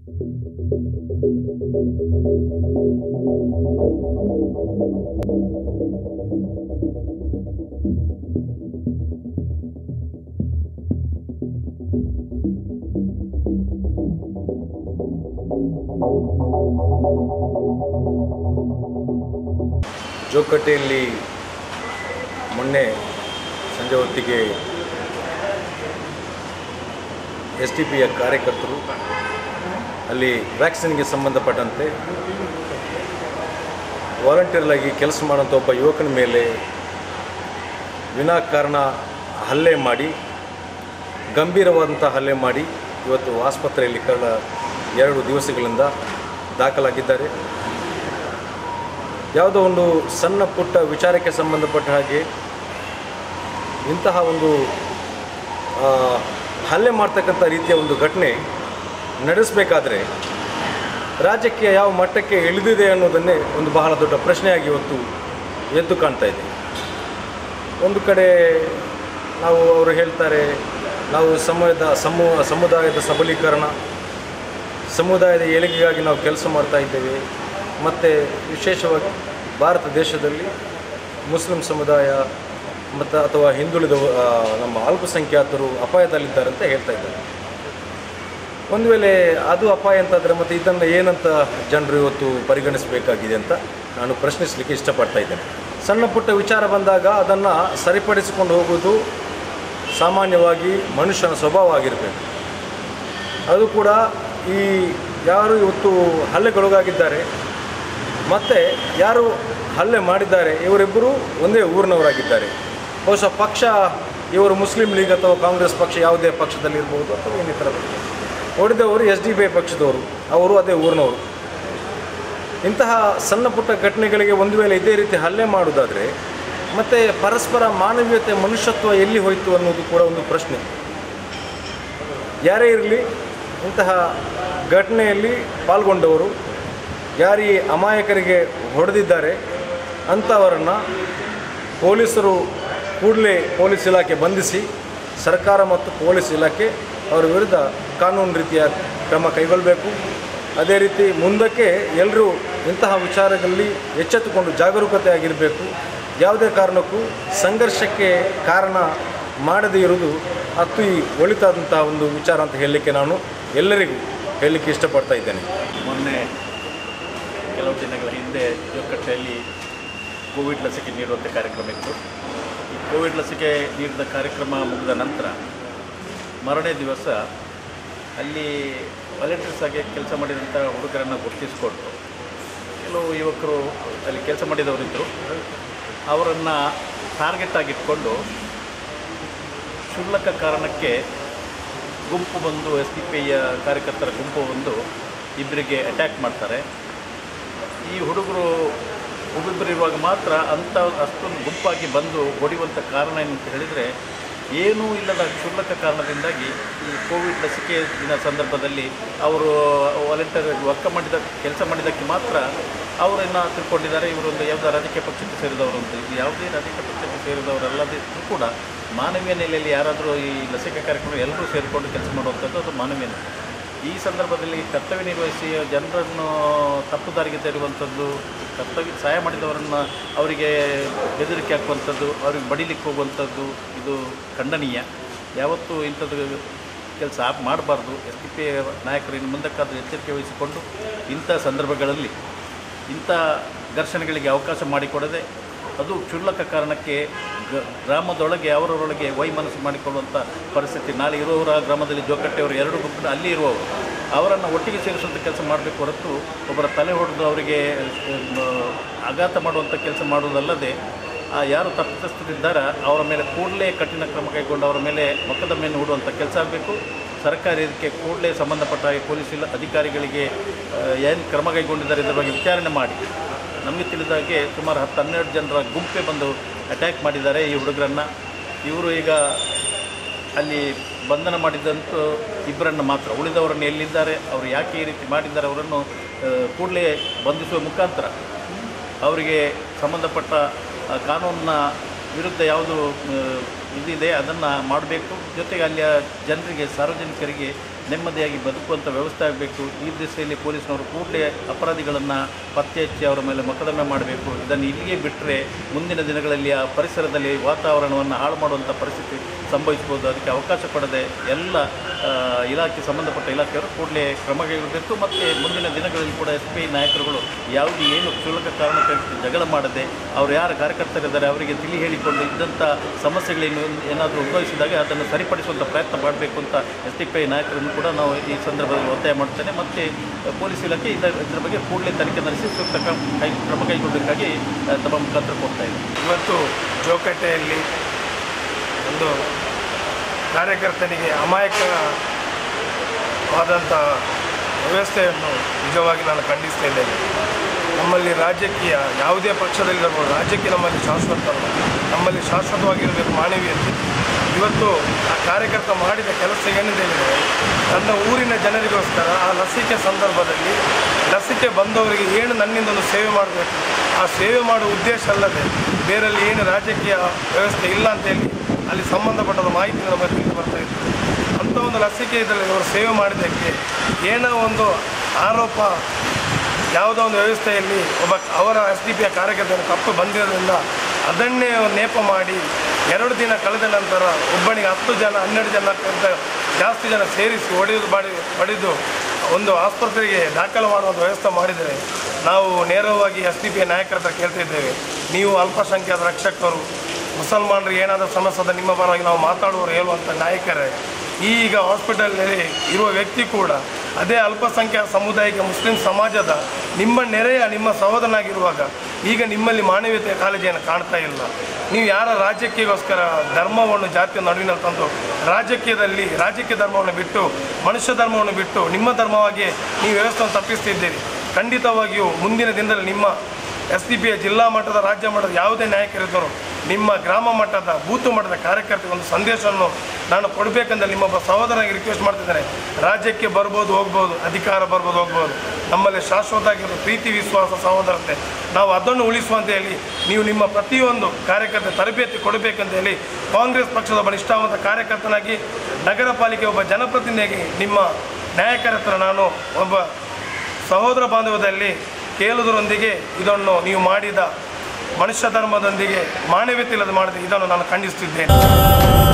ಜೋಕಟ್ಟೆಯಲ್ಲಿ ಮೊನ್ನೆ ಸಂಜೆ ಹೊತ್ತಿಗೆ ಎಸ್ ಟಿ ಪಿಯ ಕಾರ್ಯಕರ್ತರು ಅಲ್ಲಿ ವ್ಯಾಕ್ಸಿನ್ಗೆ ಸಂಬಂಧಪಟ್ಟಂತೆ ವಾಲಂಟಿಯರ್ಲಾಗಿ ಕೆಲಸ ಮಾಡುವಂಥ ಒಬ್ಬ ಯುವಕನ ಮೇಲೆ ವಿನಾಕಾರಣ ಹಲ್ಲೆ ಮಾಡಿ ಗಂಭೀರವಾದಂಥ ಹಲ್ಲೆ ಮಾಡಿ ಇವತ್ತು ಆಸ್ಪತ್ರೆಯಲ್ಲಿ ಕಳೆದ ಎರಡು ದಿವಸಗಳಿಂದ ದಾಖಲಾಗಿದ್ದಾರೆ ಯಾವುದೋ ಒಂದು ಸಣ್ಣ ಪುಟ್ಟ ವಿಚಾರಕ್ಕೆ ಸಂಬಂಧಪಟ್ಟ ಹಾಗೆ ಇಂತಹ ಒಂದು ಆ, ಹಲ್ಲೆ ಮಾಡ್ತಕ್ಕಂಥ ರೀತಿಯ ಒಂದು ಘಟನೆ ನಡೆಸಬೇಕಾದ್ರೆ ರಾಜ್ಯಕ್ಕೆ ಯಾವ ಮಟ್ಟಕ್ಕೆ ಇಳಿದಿದೆ ಅನ್ನೋದನ್ನೇ ಒಂದು ಬಹಳ ದೊಡ್ಡ ಪ್ರಶ್ನೆಯಾಗಿ ಇವತ್ತು ಎದ್ದು ಕಾಣ್ತಾ ಇದೆ ಒಂದು ಕಡೆ ನಾವು ಅವರು ಹೇಳ್ತಾರೆ ನಾವು ಸಮಯದ ಸಮೂ ಸಮುದಾಯದ ಸಬಲೀಕರಣ ಸಮುದಾಯದ ಏಳಿಗೆಗಾಗಿ ನಾವು ಕೆಲಸ ಮಾಡ್ತಾ ಇದ್ದೇವೆ ಮತ್ತು ವಿಶೇಷವಾಗಿ ಭಾರತ ದೇಶದಲ್ಲಿ ಮುಸ್ಲಿಂ ಸಮುದಾಯ ಮತ್ತು ಅಥವಾ ಹಿಂದುಳಿದ ಆ, ನಮ್ಮ ಅಲ್ಪಸಂಖ್ಯಾತರು ಅಪಾಯದಲ್ಲಿದ್ದಾರೆ ಅಂತ ಹೇಳ್ತಾ ಇದ್ದಾರೆ ಒಂದು ವೇಳೆ ಅದು ಅಪಾಯ ಅಂತಾದರೆ ಮತ್ತು ಇದನ್ನು ಏನಂತ ಜನರು ಇವತ್ತು ಪರಿಗಣಿಸಬೇಕಾಗಿದೆ ಅಂತ ನಾನು ಪ್ರಶ್ನಿಸಲಿಕ್ಕೆ ಇಷ್ಟಪಡ್ತಾ ಇದ್ದೇನೆ ಸಣ್ಣ ಪುಟ್ಟ ವಿಚಾರ ಬಂದಾಗ ಅದನ್ನು ಸರಿಪಡಿಸಿಕೊಂಡು ಹೋಗುವುದು ಸಾಮಾನ್ಯವಾಗಿ ಮನುಷ್ಯನ ಸ್ವಭಾವ ಆಗಿರಬೇಕು ಅದು ಕೂಡ ಈ ಯಾರು ಇವತ್ತು ಹಲ್ಲೆಗೊಳಗಾಗಿದ್ದಾರೆ ಮತ್ತು ಯಾರು ಹಲ್ಲೆ ಮಾಡಿದ್ದಾರೆ ಇವರಿಬ್ಬರು ಒಂದೇ ಊರಿನವರಾಗಿದ್ದಾರೆ ಬಹುಶಃ ಪಕ್ಷ ಇವರು ಮುಸ್ಲಿಂ ಲೀಗ್ ಅಥವಾ ಕಾಂಗ್ರೆಸ್ ಪಕ್ಷ ಯಾವುದೇ ಪಕ್ಷದಲ್ಲಿರ್ಬೋದು ಅಥವಾ ಇನ್ನಿತರ ಹೊಡೆದವರು ಎಸ್ ಡಿ ಬಿ ಐ ಪಕ್ಷದವರು ಅವರು ಅದೇ ಊರಿನವರು ಇಂತಹ ಸಣ್ಣ ಪುಟ್ಟ ಘಟನೆಗಳಿಗೆ ಒಂದು ವೇಳೆ ಇದೇ ರೀತಿ ಹಲ್ಲೆ ಮಾಡುವುದಾದರೆ ಮತ್ತು ಪರಸ್ಪರ ಮಾನವೀಯತೆ ಮನುಷ್ಯತ್ವ ಎಲ್ಲಿ ಹೋಯಿತು ಅನ್ನೋದು ಕೂಡ ಒಂದು ಪ್ರಶ್ನೆ ಯಾರೇ ಇರಲಿ ಇಂತಹ ಘಟನೆಯಲ್ಲಿ ಪಾಲ್ಗೊಂಡವರು ಯಾರು ಈ ಅಮಾಯಕರಿಗೆ ಹೊಡೆದಿದ್ದಾರೆ ಅಂಥವರನ್ನು ಪೊಲೀಸರು ಕೂಡಲೇ ಪೊಲೀಸ್ ಇಲಾಖೆ ಬಂಧಿಸಿ ಸರ್ಕಾರ ಮತ್ತು ಪೊಲೀಸ್ ಇಲಾಖೆ ಅವರ ವಿರುದ್ಧ ಕಾನೂನು ರೀತಿಯ ಕ್ರಮ ಕೈಗೊಳ್ಳಬೇಕು ಅದೇ ರೀತಿ ಮುಂದಕ್ಕೆ ಎಲ್ಲರೂ ಇಂತಹ ವಿಚಾರಗಳಲ್ಲಿ ಎಚ್ಚೆತ್ತುಕೊಂಡು ಜಾಗರೂಕತೆ ಆಗಿರಬೇಕು ಯಾವುದೇ ಕಾರಣಕ್ಕೂ ಸಂಘರ್ಷಕ್ಕೆ ಕಾರಣ ಮಾಡದೇ ಇರುವುದು ಅತಿ ಒಳಿತಾದಂಥ ಒಂದು ವಿಚಾರ ಅಂತ ಹೇಳಲಿಕ್ಕೆ ನಾನು ಎಲ್ಲರಿಗೂ ಹೇಳಲಿಕ್ಕೆ ಇಷ್ಟಪಡ್ತಾ ಇದ್ದೇನೆ ಮೊನ್ನೆ ಕೆಲವು ದಿನಗಳ ಹಿಂದೆ ಜೋಕಟ್ಟೆಯಲ್ಲಿ ಕೋವಿಡ್ ಲಸಿಕೆ ನೀಡುವಂಥ ಕಾರ್ಯಕ್ರಮ ಇತ್ತು ಈ ಕೋವಿಡ್ ಲಸಿಕೆ ನೀಡಿದ ಕಾರ್ಯಕ್ರಮ ಮುಗಿದ ನಂತರ ಮರನೇ ದಿವಸ ಅಲ್ಲಿ ವಾಲಂಟಿಯರ್ಸ್ ಆಗಿ ಕೆಲಸ ಮಾಡಿದಂಥ ಹುಡುಗರನ್ನು ಗುರುತಿಸಿಕೊಂಡು ಕೆಲವು ಯುವಕರು ಅಲ್ಲಿ ಕೆಲಸ ಮಾಡಿದವರಿದ್ದರು ಅವರನ್ನು ಟಾರ್ಗೆಟ್ ಆಗಿಟ್ಕೊಂಡು ಕ್ಷುಲ್ಲಕ ಕಾರಣಕ್ಕೆ ಗುಂಪು ಬಂದು ಎಸ್ ಡಿ ಪಿ ಐಯ ಕಾರ್ಯಕರ್ತರ ಗುಂಪು ಬಂದು ಇಬ್ಬರಿಗೆ ಅಟ್ಯಾಕ್ ಮಾಡ್ತಾರೆ ಈ ಹುಡುಗರು ಒಬ್ಬೊಬ್ಬರು ಇರುವಾಗ ಮಾತ್ರ ಅಂಥ ಅಷ್ಟೊಂದು ಗುಂಪಾಗಿ ಬಂದು ಹೊಡೆಯುವಂಥ ಕಾರಣ ಏನಂತ ಹೇಳಿದರೆ ಏನೂ ಇಲ್ಲದ ಕ್ಷುಲ್ಲಕ ಕಾರಣದಿಂದಾಗಿ ಈ ಕೋವಿಡ್ ಲಸಿಕೆ ದಿನ ಸಂದರ್ಭದಲ್ಲಿ ಅವರು ವಾಲಂಟಿಯರ್ ವರ್ಕ್ ಮಾಡಿದ ಕೆಲಸ ಮಾಡಿದ್ದಕ್ಕೆ ಮಾತ್ರ ಅವರನ್ನು ತಿಳ್ಕೊಂಡಿದ್ದಾರೆ ಇವರೊಂದು ಯಾವುದೋ ರಾಜಕೀಯ ಪಕ್ಷಕ್ಕೆ ಸೇರಿದವರು ಅಂತ ಇದು ಯಾವುದೇ ರಾಜಕೀಯ ಪಕ್ಷಕ್ಕೆ ಸೇರಿದವರಲ್ಲದಿದ್ದರೂ ಕೂಡ ಮಾನವೀಯ ನೆಲೆಯಲ್ಲಿ ಯಾರಾದರೂ ಈ ಲಸಿಕೆ ಕಾರ್ಯಕ್ರಮ ಎಲ್ಲರೂ ಸೇರಿಕೊಂಡು ಕೆಲಸ ಮಾಡುವಂಥದ್ದು ಅದು ಮಾನವೀಯ ನೆಲೆ. ಈ ಸಂದರ್ಭದಲ್ಲಿ ಕರ್ತವ್ಯ ನಿರ್ವಹಿಸಿ ಜನರನ್ನು ತಪ್ಪು ದಾರಿಗೆ ತೆರುವಂಥದ್ದು ಕರ್ತವ್ಯ ಸಹಾಯ ಮಾಡಿದವರನ್ನು ಅವರಿಗೆ ಬೆದರಿಕೆ ಹಾಕುವಂಥದ್ದು ಅವ್ರಿಗೆ ಬಡಿಲಿಕ್ಕೆ ಹೋಗುವಂಥದ್ದು ಇದು ಖಂಡನೀಯ ಯಾವತ್ತೂ ಇಂಥದ್ದು ಕೆಲಸ ಮಾಡಬಾರ್ದು ಎಸ್ ಡಿ ಪಿ ನಾಯಕರು ಇನ್ನು ಮುಂದಕ್ಕಾದರೂ ಎಚ್ಚರಿಕೆ ವಹಿಸಿಕೊಂಡು ಇಂಥ ಸಂದರ್ಭಗಳಲ್ಲಿ ಇಂಥ ಘರ್ಷಣೆಗಳಿಗೆ ಅವಕಾಶ ಮಾಡಿಕೊಡದೆ ಅದು ಕ್ಷುಲ್ಲಕ ಕಾರಣಕ್ಕೆ ಗ- ಗ್ರಾಮದೊಳಗೆ ಅವರವರೊಳಗೆ ವೈಮನಸ್ಸು ಮಾಡಿಕೊಳ್ಳುವಂಥ ಪರಿಸ್ಥಿತಿ ನಾಳೆ ಇರುವವರ ಗ್ರಾಮದಲ್ಲಿ ಜೋಕಟ್ಟೆಯವರು ಎರಡು ಗುಂಪಿನ ಅಲ್ಲಿ ಇರುವವರು ಅವರನ್ನು ಒಟ್ಟಿಗೆ ಸೇರಿಸುವಂಥ ಕೆಲಸ ಮಾಡಬೇಕು ಹೊರತು ಒಬ್ಬರ ತಲೆ ಹೊಡೆದು ಅವರಿಗೆ ಮ, ಆಘಾತ ಮಾಡುವಂಥ ಕೆಲಸ ಮಾಡುವುದಲ್ಲದೆ ಆ ಯಾರು ತಪ್ಪಿತಸ್ಥರಿದ್ದಾರ ಅವರ ಮೇಲೆ ಕೂಡಲೇ ಕಠಿಣ ಕ್ರಮ ಕೈಗೊಂಡು ಅವರ ಮೇಲೆ ಮೊಕದ್ದಮೆಯನ್ನು ಹೂಡುವಂಥ ಕೆಲಸ ಆಗಬೇಕು ಸರ್ಕಾರ ಇದಕ್ಕೆ ಕೂಡಲೇ ಸಂಬಂಧಪಟ್ಟ ಹಾಗೆ ಪೊಲೀಸ್ ಇಲ್ಲ ಅಧಿಕಾರಿಗಳಿಗೆ ಏನು ಕ್ರಮ ಕೈಗೊಂಡಿದ್ದಾರೆ ಇದರ ಬಗ್ಗೆ ವಿಚಾರಣೆ ಮಾಡಿ ನಮಗೆ ತಿಳಿದ ಹಾಗೆ ಸುಮಾರು ಹತ್ತು ಹನ್ನೆರಡು ಜನರ ಗುಂಪೇ ಬಂದು ಅಟ್ಯಾಕ್ ಮಾಡಿದ್ದಾರೆ ಈ ಹುಡುಗರನ್ನು ಇವರು ಈಗ ಅಲ್ಲಿ ಬಂಧನ ಮಾಡಿದಂತೂ ಇಬ್ಬರನ್ನು ಮಾತ್ರ ಉಳಿದವರನ್ನು ಎಲ್ಲಿದ್ದಾರೆ ಅವರು ಯಾಕೆ ಈ ರೀತಿ ಮಾಡಿದ್ದಾರೆ ಅವರನ್ನು ಕೂಡಲೇ ಬಂಧಿಸುವ ಮುಖಾಂತರ ಅವರಿಗೆ ಸಂಬಂಧಪಟ್ಟ ಆ, ಕಾನೂನಿನ ವಿರುದ್ಧ ಯಾವುದು ಆ, ಇದಿದೆ ಅದನ್ನು ಮಾಡಬೇಕು ಜೊತೆಗೆ ಅಲ್ಲಿಯ ಜನರಿಗೆ ಸಾರ್ವಜನಿಕರಿಗೆ ನೆಮ್ಮದಿಯಾಗಿ ಬದುಕುವಂಥ ವ್ಯವಸ್ಥೆ ಆಗಬೇಕು ಈ ದಿಸೆಯಲ್ಲಿ ಪೊಲೀಸ್ನವರು ಕೂಡಲೇ ಅಪರಾಧಿಗಳನ್ನು ಪತ್ತೆ ಹಚ್ಚಿ ಅವರ ಮೇಲೆ ಮೊಕದ್ದಮೆ ಮಾಡಬೇಕು ಇದನ್ನು ಇಲ್ಲಿಗೆ ಬಿಟ್ಟರೆ ಮುಂದಿನ ದಿನಗಳಲ್ಲಿ ಆ ಪರಿಸರದಲ್ಲಿ ವಾತಾವರಣವನ್ನು ಹಾಳು ಮಾಡುವಂಥ ಪರಿಸ್ಥಿತಿ ಸಂಭವಿಸ್ಬೋದು ಅದಕ್ಕೆ ಅವಕಾಶ ಕೊಡದೆ ಎಲ್ಲ ಆ, ಇಲಾಖೆ ಸಂಬಂಧಪಟ್ಟ ಇಲಾಖೆಯವರು ಕೂಡಲೇ ಕ್ರಮ ಕೈಗೊಳ್ಳಬೇಕು ಮತ್ತು ಮುಂದಿನ ದಿನಗಳಲ್ಲಿ ಕೂಡ ಎಸ್ ಪಿ ಐ ನಾಯಕರುಗಳು ಯಾವುದು ಏನು ಕ್ಷುಲ್ಲಕ ಕಾರಣಕ್ಕೆ ಜಗಳ ಮಾಡದೆ ಅವರು ಯಾರ ಕಾರ್ಯಕರ್ತರಿದ್ದಾರೆ ಅವರಿಗೆ ತಿಳಿ ಹೇಳಿಕೊಂಡು ಇದ್ದಂಥ ಸಮಸ್ಯೆಗಳೇನು ಏನಾದರೂ ಉದ್ಭವಿಸಿದಾಗ ಅದನ್ನು ಸರಿಪಡಿಸುವಂಥ ಪ್ರಯತ್ನ ಮಾಡಬೇಕು ಅಂತ ಎಸ್ ಡಿ ಪಿ ಐ ನಾಯಕರನ್ನು ಕೂಡ ನಾವು ಈ ಸಂದರ್ಭದಲ್ಲಿ ಒತ್ತಾಯ ಮಾಡ್ತೇನೆ ಮತ್ತು ಪೊಲೀಸ್ ಇಲಾಖೆ ಇದರ ಇದರ ಬಗ್ಗೆ ಕೂಡಲೇ ತನಿಖೆ ನಡೆಸಿ ಸೂಕ್ತ ಕ್ರಮ ಕೈ ಕ್ರಮ ಕೈಗೊಳ್ಳಬೇಕಾಗಿ ಆ, ತಮ್ಮ ಮುಖಾಂತರ ಕೊಡ್ತಾ ಇದ್ದೀನಿ ಇವತ್ತು ಜೋಕಟ್ಟೆಯಲ್ಲಿ ಒಂದು ಕಾರ್ಯಕರ್ತನಿಗೆ ಅಮಾಯಕವಾದಂಥ ವ್ಯವಸ್ಥೆಯನ್ನು ನಿಜವಾಗಿ ನಾನು ಖಂಡಿಸ್ತಾ ಇದ್ದೇನೆ ನಮ್ಮಲ್ಲಿ ರಾಜ್ಯಕೀಯ ಯಾವುದೇ ಪಕ್ಷದಲ್ಲಿರಬಹುದು ರಾಜ್ಯಕ್ಕೆ ನಮ್ಮಲ್ಲಿ ಶಾಶ್ವತ ಅಲ್ಲ. ನಮ್ಮಲ್ಲಿ ಶಾಶ್ವತವಾಗಿರಬೇಕು ಮಾನವೀಯತೆ ಇವತ್ತು ಆ ಕಾರ್ಯಕರ್ತ ಮಾಡಿದ ಕೆಲಸ ಏನಿದೆ ಅಂದರೆ ತನ್ನ ಊರಿನ ಜನರಿಗೋಸ್ಕರ ಆ ಲಸಿಕೆ ಸಂದರ್ಭದಲ್ಲಿ ಲಸಿಕೆ ಬಂದವರಿಗೆ ಏನು ನನ್ನಿಂದ ಒಂದು ಸೇವೆ ಮಾಡಬೇಕು ಆ ಸೇವೆ ಮಾಡುವ ಉದ್ದೇಶ ಅಲ್ಲದೆ ಬೇರಲ್ಲಿ ಏನು ರಾಜಕೀಯ ವ್ಯವಸ್ಥೆ ಇಲ್ಲ ಅಂತೇಳಿ ಅಲ್ಲಿ ಸಂಬಂಧಪಟ್ಟದ ಮಾಹಿತಿ ನಮಗೆ ತಿಳಿದು ಬರ್ತಾ ಇತ್ತು ಅಂಥ ಒಂದು ಲಸಿಕೆ ಇದರಲ್ಲಿ ಅವರು ಸೇವೆ ಮಾಡಿದ್ದಕ್ಕೆ ಏನೋ ಒಂದು ಆರೋಪ ಯಾವುದೋ ಒಂದು ವ್ಯವಸ್ಥೆಯಲ್ಲಿ ಒಬ್ಬ ಅವರ ಎಸ್ ಡಿ ಪಿಯ ಕಾರ್ಯಕರ್ತನ ತಪ್ಪು ಬಂದಿರೋದ್ರಿಂದ ಅದನ್ನೇ ನೇಪ ಮಾಡಿ ಎರಡು ದಿನ ಕಳೆದ ನಂತರ ಒಬ್ಬನಿಗೆ ಹತ್ತು ಜನ ಹನ್ನೆರಡು ಜನ ಅಂತ ಜಾಸ್ತಿ ಜನ ಸೇರಿಸಿ ಹೊಡೆದು ಬಾಡಿ ಹೊಡೆದು ಒಂದು ಆಸ್ಪತ್ರೆಗೆ ದಾಖಲು ಮಾಡುವಂಥ ವ್ಯವಸ್ಥೆ ಮಾಡಿದರೆ ನಾವು ನೇರವಾಗಿ ಎಸ್ ಡಿ ಪಿಯ ನಾಯಕರ ಹತ್ರ ಕೇಳ್ತಿದ್ದೇವೆ ನೀವು ಅಲ್ಪಸಂಖ್ಯಾತ ರಕ್ಷಕರು ಮುಸಲ್ಮಾನರಿಗೆ ಏನಾದರೂ ಸಮಸ್ಯೆ ಆದ ನಿಮ್ಮ ಪರವಾಗಿ ನಾವು ಮಾತಾಡುವವರು ಹೇಳುವಂಥ ನಾಯಕರೇ ಈಗ ಹಾಸ್ಪಿಟಲ್ನಲ್ಲಿ ಇರುವ ವ್ಯಕ್ತಿ ಕೂಡ ಅದೇ ಅಲ್ಪಸಂಖ್ಯಾತ ಸಮುದಾಯಕ್ಕೆ ಮುಸ್ಲಿಂ ಸಮಾಜದ ನಿಮ್ಮ ನೆರೆಯ ನಿಮ್ಮ ಸಹೋದರನಾಗಿರುವಾಗ ಈಗ ನಿಮ್ಮಲ್ಲಿ ಮಾನವೀಯತೆಯ ಕಾಳಜಿಯನ್ನು ಕಾಣ್ತಾ ಇಲ್ಲ ನೀವು ಯಾರ ರಾಜ್ಯಕ್ಕಿಗೋಸ್ಕರ ಧರ್ಮವನ್ನು ಜಾತಿಯ ನಡುವಿನಲ್ಲಿ ತಂದು ರಾಜಕೀಯದಲ್ಲಿ ರಾಜಕೀಯ ಧರ್ಮವನ್ನು ಬಿಟ್ಟು ಮನುಷ್ಯ ಧರ್ಮವನ್ನು ಬಿಟ್ಟು ನಿಮ್ಮ ಧರ್ಮವಾಗಿ ನೀವು ವ್ಯವಸ್ಥೆಯನ್ನು ತಪ್ಪಿಸ್ತಿದ್ದೀರಿ ಖಂಡಿತವಾಗಿಯೂ ಮುಂದಿನ ದಿನದಲ್ಲಿ ನಿಮ್ಮ ಎಸ್ ಡಿ ಪಿಯ ಜಿಲ್ಲಾ ಮಟ್ಟದ ರಾಜ್ಯ ಮಟ್ಟದ ಯಾವುದೇ ನಾಯಕರಿದ್ದರೂ ನಿಮ್ಮ ಗ್ರಾಮ ಮಟ್ಟದ ಬೂತು ಮಟ್ಟದ ಕಾರ್ಯಕರ್ತರಿಗೆ ಒಂದು ಸಂದೇಶವನ್ನು ನಾನು ಕೊಡಬೇಕಂತ ನಿಮ್ಮೊಬ್ಬ ಸಹೋದರನಿಗೆ ರಿಕ್ವೆಸ್ಟ್ ಮಾಡ್ತಿದ್ದೇನೆ ರಾಜ್ಯಕ್ಕೆ ಬರ್ಬೋದು ಹೋಗ್ಬೋದು ಅಧಿಕಾರ ಬರ್ಬೋದು ಹೋಗ್ಬೋದು ನಮ್ಮಲ್ಲಿ ಶಾಶ್ವತ ಆಗಿರೋ ಪ್ರೀತಿ ವಿಶ್ವಾಸ ಸಹೋದರತೆ ನಾವು ಅದನ್ನು ಉಳಿಸುವಂತ ಹೇಳಿ ನೀವು ನಿಮ್ಮ ಪ್ರತಿಯೊಂದು ಕಾರ್ಯಕರ್ತ ತರಬೇತಿ ಕೊಡಬೇಕಂತ ಹೇಳಿ ಕಾಂಗ್ರೆಸ್ ಪಕ್ಷದ ಒಬ್ಬ ನಿಷ್ಠಾವಂತ ಕಾರ್ಯಕರ್ತನಾಗಿ ನಗರ ಪಾಲಿಕೆ ಒಬ್ಬ ಜನಪ್ರತಿನಿಧಿಯಾಗಿ ನಿಮ್ಮ ನಾಯಕರ ಹತ್ರ ನಾನು ಒಬ್ಬ ಸಹೋದರ ಬಾಂಧವ್ಯದಲ್ಲಿ ಕೇಳುವುದರೊಂದಿಗೆ ಇದನ್ನು ನೀವು ಮಾಡಿದ ಮನುಷ್ಯ ಧರ್ಮದೊಂದಿಗೆ ಮಾನವೀಯತೆ ಇಲ್ಲದೆ ಮಾಡಿದ ಇದನ್ನು ನಾನು ಖಂಡಿಸುತ್ತಿದ್ದೇನೆ